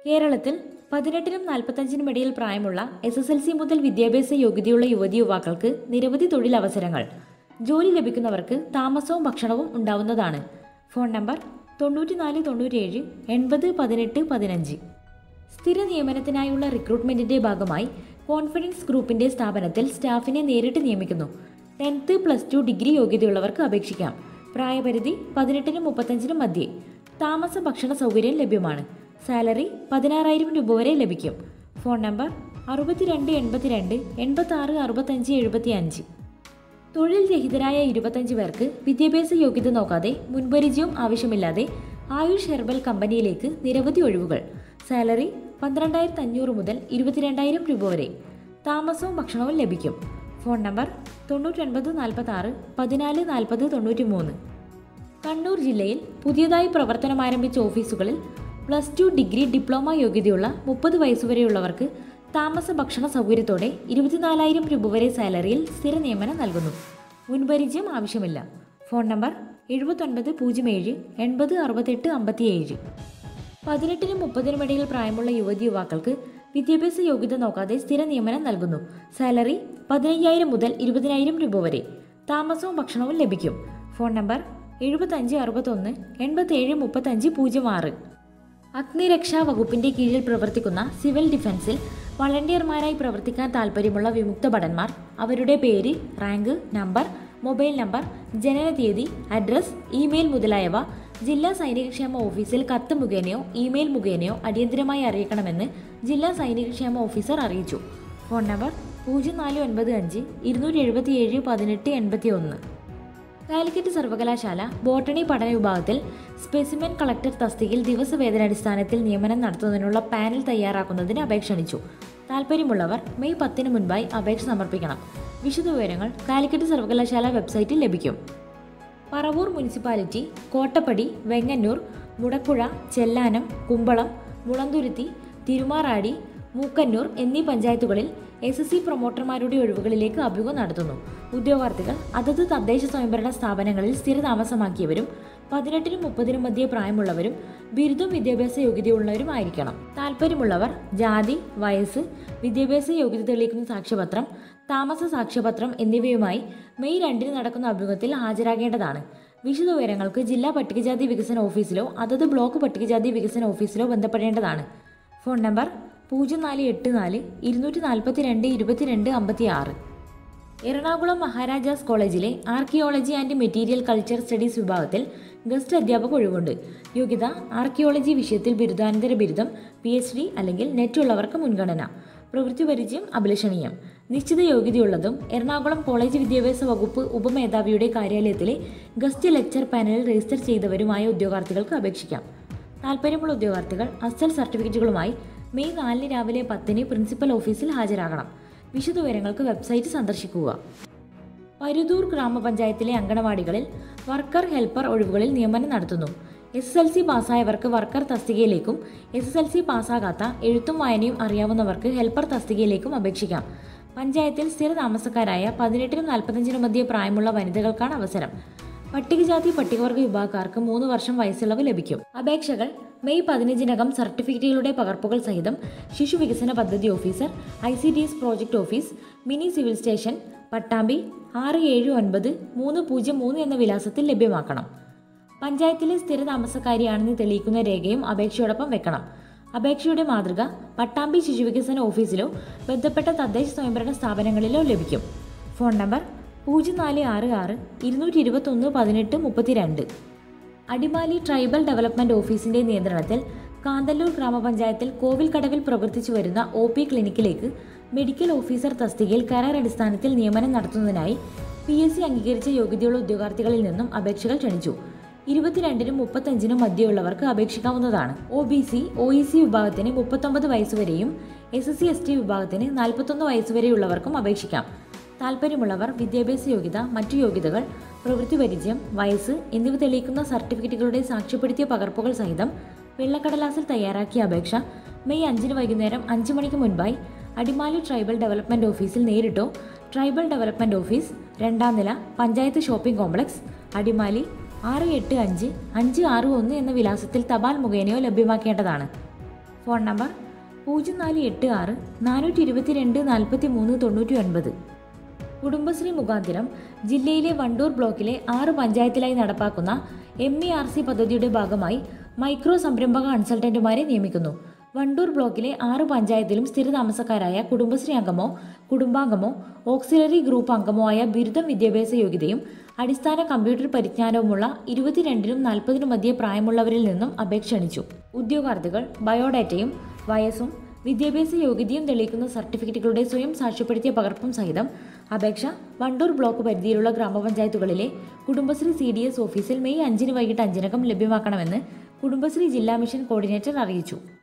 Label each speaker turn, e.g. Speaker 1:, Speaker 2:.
Speaker 1: കേരളത്തിൽ പതിനെട്ടിനും നാൽപ്പത്തഞ്ചിനും ഇടയിൽ പ്രായമുള്ള എസ് എസ് എൽ സി മുതൽ വിദ്യാഭ്യാസ യോഗ്യതയുള്ള യുവതി യുവാക്കൾക്ക് നിരവധി തൊഴിലവസരങ്ങൾ ജോലി ലഭിക്കുന്നവർക്ക് താമസവും ഭക്ഷണവും ഉണ്ടാവുന്നതാണ് ഫോൺ നമ്പർ തൊണ്ണൂറ്റിനാല് തൊണ്ണൂറ്റിയേഴ് എൺപത് പതിനെട്ട് പതിനഞ്ച് സ്ഥിര നിയമനത്തിനായുള്ള റിക്രൂട്ട്മെന്റിന്റെ ഭാഗമായി കോൺഫിഡൻസ് ഗ്രൂപ്പിന്റെ സ്ഥാപനത്തിൽ സ്റ്റാഫിനെ നേരിട്ട് നിയമിക്കുന്നു ടെൻത്ത് പ്ലസ് ടു ഡിഗ്രി യോഗ്യതയുള്ളവർക്ക് അപേക്ഷിക്കാം പ്രായപരിധി പതിനെട്ടിനും മുപ്പത്തഞ്ചിനും മധ്യേ താമസ ഭക്ഷണ സൗകര്യം ലഭ്യമാണ് സാലറി പതിനാറായിരം രൂപ വരെ ലഭിക്കും ഫോൺ നമ്പർ അറുപത്തിരണ്ട് എൺപത്തിരണ്ട് എൺപത്തി ആറ് അറുപത്തഞ്ച് എഴുപത്തി അഞ്ച് തൊഴിൽ രഹിതരായ ഇരുപത്തഞ്ച് പേർക്ക് വിദ്യാഭ്യാസ യോഗ്യത നോക്കാതെ മുൻപരിചയവും ആവശ്യമില്ലാതെ ആയുഷ് ഹെർബൽ കമ്പനിയിലേക്ക് നിരവധി ഒഴിവുകൾ സാലറി പന്ത്രണ്ടായിരത്തി അഞ്ഞൂറ് മുതൽ ഇരുപത്തിരണ്ടായിരം രൂപ വരെ താമസവും ഭക്ഷണവും ലഭിക്കും ഫോൺ നമ്പർ തൊണ്ണൂറ്റൊൻപത് നാൽപ്പത്തി ആറ് പതിനാല് നാൽപ്പത് തൊണ്ണൂറ്റി മൂന്ന് കണ്ണൂർ ജില്ലയിൽ പുതിയതായി പ്രവർത്തനം ആരംഭിച്ച ഓഫീസുകളിൽ പ്ലസ് ടു ഡിഗ്രി ഡിപ്ലോമ യോഗ്യതയുള്ള മുപ്പത് വയസ്സുവരെയുള്ളവർക്ക് താമസ ഭക്ഷണ സൗകര്യത്തോടെ ഇരുപത്തിനാലായിരം രൂപ വരെ സാലറിയിൽ സ്ഥിര നിയമനം നൽകുന്നു മുൻപരിചയം ആവശ്യമില്ല ഫോൺ നമ്പർ എഴുപത്തൊൻപത് പൂജ്യം ഏഴ് എൺപത് അറുപത്തെട്ട് അമ്പത്തിയേഴ് പതിനെട്ടിനും മുപ്പതിനും ഇടയിൽ പ്രായമുള്ള യുവതി യുവാക്കൾക്ക് വിദ്യാഭ്യാസ യോഗ്യത നോക്കാതെ സ്ഥിര നിയമനം നൽകുന്നു സാലറി പതിനയ്യായിരം മുതൽ ഇരുപതിനായിരം രൂപ വരെ താമസവും ഭക്ഷണവും ലഭിക്കും ഫോൺ നമ്പർ എഴുപത്തഞ്ച് അറുപത്തൊന്ന് എൺപത്തേഴ് മുപ്പത്തഞ്ച് പൂജ്യം ആറ് അഗ്നിരക്ഷാ വകുപ്പിന്റെ കീഴിൽ പ്രവർത്തിക്കുന്ന സിവിൽ ഡിഫൻസിൽ വളണ്ടിയർമാരായി പ്രവർത്തിക്കാൻ താൽപ്പര്യമുള്ള വിമുക്ത ഭടന്മാർ അവരുടെ പേര് റാങ്ക് നമ്പർ മൊബൈൽ നമ്പർ ജനനതീയതി അഡ്രസ് ഇമെയിൽ മുതലായവ ജില്ലാ സൈനികക്ഷേമ ഓഫീസിൽ കത്ത് മുഖേനയോ ഇമെയിൽ മുഖേനയോ അടിയന്തരമായി അറിയിക്കണമെന്ന് ജില്ലാ സൈനികക്ഷേമ ഓഫീസർ അറിയിച്ചു ഫോൺ നമ്പർ പൂജ്യം നാല് ഒൻപത് അഞ്ച് ഇരുന്നൂറ്റി എഴുപത്തിയേഴ് പതിനെട്ട് എൺപത്തി ഒന്ന് കാലിക്കറ്റ് സർവകലാശാല ബോട്ടണി പഠന വിഭാഗത്തിൽ സ്പെസിമെൻ കളക്ടർ തസ്തികയിൽ ദിവസവേതനാടിസ്ഥാനത്തിൽ നിയമനം നടത്തുന്നതിനുള്ള പാനൽ തയ്യാറാക്കുന്നതിന് അപേക്ഷ ക്ഷണിച്ചു താൽപ്പര്യമുള്ളവർ മെയ് പത്തിന് മുൻപായി അപേക്ഷ സമർപ്പിക്കണം വിശദവിവരങ്ങൾ കാലിക്കറ്റ് സർവകലാശാല വെബ്സൈറ്റിൽ ലഭിക്കും പറവൂർ മുനിസിപ്പാലിറ്റി കോട്ടപ്പടി വെങ്ങന്നൂർ മുടക്കുഴ ചെല്ലാനം കുമ്പളം മുളന്തുരുത്തി തിരുമാറാടി മൂക്കന്നൂർ എന്നീ പഞ്ചായത്തുകളിൽ എസ് എസ് സി പ്രൊമോട്ടർമാരുടെ ഒഴിവുകളിലേക്ക് അഭിമുഖം നടത്തുന്നു ഉദ്യോഗാർത്ഥികൾ അതത് തദ്ദേശ സ്വയംഭരണ സ്ഥാപനങ്ങളിൽ സ്ഥിരതാമസമാക്കിയവരും പതിനെട്ടിനും മുപ്പതിനും മധ്യേ പ്രായമുള്ളവരും ബിരുദം വിദ്യാഭ്യാസ യോഗ്യതയുള്ളവരുമായിരിക്കണം താല്പര്യമുള്ളവർ ജാതി വയസ്സ് വിദ്യാഭ്യാസ യോഗ്യത തെളിയിക്കുന്ന സാക്ഷ്യപത്രം താമസ സാക്ഷ്യപത്രം എന്നിവയുമായി മെയ് രണ്ടിന് നടക്കുന്ന അഭിമുഖത്തിൽ ഹാജരാകേണ്ടതാണ് വിശദവിവരങ്ങൾക്ക് ജില്ലാ പട്ടികജാതി വികസന ഓഫീസിലോ അതത് ബ്ലോക്ക് പട്ടികജാതി വികസന ഓഫീസിലോ ബന്ധപ്പെടേണ്ടതാണ് ഫോൺ നമ്പർ പൂജ്യം നാല് എട്ട് നാല് ഇരുന്നൂറ്റി നാൽപ്പത്തി രണ്ട് ഇരുപത്തിരണ്ട് അമ്പത്തി ആറ് എറണാകുളം മഹാരാജാസ് കോളേജിലെ archaeology and material culture studies വിഭാഗത്തിൽ ഗസ്റ്റ് അധ്യാപക ഒഴിവുണ്ട് യോഗ്യത ആർക്കിയോളജി വിഷയത്തിൽ ബിരുദാനന്തര ബിരുദം പി എച്ച് ഡി അല്ലെങ്കിൽ നെറ്റ് ഉള്ളവർക്ക് മുൻഗണന പ്രവൃത്തി പരിചയം അഭിലഷണീയം നിശ്ചിത യോഗ്യതയുള്ളതും എറണാകുളം കോളേജ് വിദ്യാഭ്യാസ വകുപ്പ് ഉപമേധാവിയുടെ കാര്യാലയത്തിലെ ഗസ്റ്റ് ലെക്ചർ പാനലിൽ രജിസ്റ്റർ ചെയ്തവരുമായ ഉദ്യോഗാർത്ഥികൾക്ക് അപേക്ഷിക്കാം താൽപ്പര്യമുള്ള ഉദ്യോഗാർത്ഥികൾ അസൽ സർട്ടിഫിക്കറ്റുകളുമായി മെയ് നാലിന് രാവിലെ പത്തിന് പ്രിൻസിപ്പൽ ഓഫീസിൽ ഹാജരാകണം വിശദവിവരങ്ങൾക്ക് വെബ്സൈറ്റ് സന്ദർശിക്കുക പരുതൂർ ഗ്രാമപഞ്ചായത്തിലെ അങ്കണവാടികളിൽ വർക്കർ ഹെൽപ്പർ ഒഴിവുകളിൽ നിയമനം നടത്തുന്നു എസ് എസ് എൽ സി പാസ്സായവർക്ക് വർക്കർ തസ്തികയിലേക്കും എസ് എസ് എൽ സി പാസ്സാകാത്ത എഴുത്തും വായനയും അറിയാവുന്നവർക്ക് ഹെൽപ്പർ തസ്തികയിലേക്കും അപേക്ഷിക്കാം പഞ്ചായത്തിൽ സ്ഥിര താമസക്കാരായ പതിനെട്ടിനും നാൽപ്പത്തഞ്ചിനും മധ്യേ പ്രായമുള്ള വനിതകൾക്കാണ് അവസരം പട്ടികജാതി പട്ടികവർഗ വിഭാഗക്കാർക്ക് മൂന്ന് വർഷം വയസ്സിളവ് ലഭിക്കും അപേക്ഷകൾ മെയ് പതിനഞ്ചിനകം സർട്ടിഫിക്കറ്റുകളുടെ പകർപ്പുകൾ സഹിതം ശിശു വികസന പദ്ധതി officer I C D S project office mini civil station Pattambi ആറ് ഏഴ് ഒൻപത് മൂന്ന് പൂജ്യം മൂന്ന് എന്ന വിലാസത്തിൽ ലഭ്യമാക്കണം പഞ്ചായത്തിലെ സ്ഥിര താമസക്കാരിയാണെന്ന് തെളിയിക്കുന്ന രേഖയും അപേക്ഷയോടൊപ്പം വെക്കണം അപേക്ഷയുടെ മാതൃക പട്ടാമ്പി ശിശുവികസന ഓഫീസിലോ ബന്ധപ്പെട്ട തദ്ദേശ സ്വയംഭരണ സ്ഥാപനങ്ങളിലോ ലഭിക്കും ഫോൺ നമ്പർ പൂജ്യം നാല് ആറ് ആറ് ഇരുന്നൂറ്റി ഇരുപത്തൊന്ന് പതിനെട്ട് മുപ്പത്തിരണ്ട് അടിമാലി ട്രൈബൽ ഡെവലപ്മെന്റ് ഓഫീസിന്റെ നിയന്ത്രണത്തിൽ കാന്തല്ലൂർ ഗ്രാമപഞ്ചായത്തിൽ കോവിൽക്കടവിൽ പ്രവർത്തിച്ചു വരുന്ന ഒ പി ക്ലിനിക്കിലേക്ക് മെഡിക്കൽ ഓഫീസർ തസ്തികയിൽ കരാർ അടിസ്ഥാനത്തിൽ നിയമനം നടത്തുന്നതിനായി പി എസ് സി അംഗീകരിച്ച യോഗ്യതയുള്ള ഉദ്യോഗാർത്ഥികളിൽ നിന്നും അപേക്ഷകൾ ക്ഷണിച്ചു ഇരുപത്തിരണ്ടിനും മുപ്പത്തഞ്ചിനും മധ്യയുള്ളവർക്ക് അപേക്ഷിക്കാവുന്നതാണ് O B C O E C വിഭാഗത്തിന് മുപ്പത്തൊമ്പത് വയസ്സുവരെയും S S C S T വിഭാഗത്തിന് നാൽപ്പത്തൊന്ന് വയസ്സുവരെയുള്ളവർക്കും അപേക്ഷിക്കാം താൽപ്പര്യമുള്ളവർ വിദ്യാഭ്യാസ യോഗ്യത മറ്റു യോഗ്യതകൾ പ്രവൃത്തി പരിചയം വയസ്സ് എന്നിവ തെളിയിക്കുന്ന സർട്ടിഫിക്കറ്റുകളുടെ സാക്ഷ്യപ്പെടുത്തിയ പകർപ്പുകൾ സഹിതം വെള്ളക്കടലാസിൽ തയ്യാറാക്കിയ അപേക്ഷ മെയ് അഞ്ചിന് വൈകുന്നേരം അഞ്ച് മണിക്ക് മുൻപായി അടിമാലി ട്രൈബൽ ഡെവലപ്മെന്റ് ഓഫീസിൽ നേരിട്ടോ ട്രൈബൽ ഡെവലപ്മെന്റ് ഓഫീസ് രണ്ടാം നില പഞ്ചായത്ത് ഷോപ്പിംഗ് കോംപ്ലക്സ് അടിമാലി ആറ് എട്ട് അഞ്ച് അഞ്ച് ആറ് ഒന്ന് എന്ന വിലാസത്തിൽ തപാൽ മുഖേനയോ ലഭ്യമാക്കേണ്ടതാണ് ഫോൺ നമ്പർ പൂജ്യം നാല് എട്ട് ആറ് നാനൂറ്റി ഇരുപത്തി രണ്ട് നാൽപ്പത്തി മൂന്ന് തൊണ്ണൂറ്റി ഒൻപത് കുടുംബശ്രീ മുഖാന്തരം ജില്ലയിലെ വണ്ടൂർ ബ്ലോക്കിലെ ആറ് പഞ്ചായത്തിലായി നടപ്പാക്കുന്ന എം ഇ ആർ സി പദ്ധതിയുടെ ഭാഗമായി മൈക്രോ സംരംഭക കൺസൾട്ടന്റുമാരെ നിയമിക്കുന്നു വണ്ടൂർ ബ്ലോക്കിലെ ആറ് പഞ്ചായത്തിലും സ്ഥിരതാമസക്കാരായ കുടുംബശ്രീ അംഗമോ കുടുംബാംഗമോ ഓക്സിലറി ഗ്രൂപ്പ് അംഗമോ ആയ ബിരുദം വിദ്യാഭ്യാസ യോഗ്യതയും അടിസ്ഥാന കമ്പ്യൂട്ടർ പരിജ്ഞാനവുമുള്ള ഇരുപത്തിരണ്ടിനും നാൽപ്പതിനും മധ്യേ പ്രായമുള്ളവരിൽ നിന്നും അപേക്ഷ ക്ഷണിച്ചു ഉദ്യോഗാർത്ഥികൾ ബയോഡാറ്റയും വയസ്സും വിദ്യാഭ്യാസ യോഗ്യതയും തെളിയിക്കുന്ന സർട്ടിഫിക്കറ്റുകളുടെ സ്വയം സാക്ഷ്യപ്പെടുത്തിയ പകർപ്പും സഹിതം അപേക്ഷ വണ്ടൂർ ബ്ലോക്ക് പരിധിയിലുള്ള ഗ്രാമപഞ്ചായത്തുകളിലെ കുടുംബശ്രീ സി ഡി എസ് ഓഫീസിൽ മെയ് അഞ്ചിന് വൈകിട്ട് അഞ്ചിനകം ലഭ്യമാക്കണമെന്ന് കുടുംബശ്രീ ജില്ലാ മിഷൻ കോർഡിനേറ്റർ അറിയിച്ചു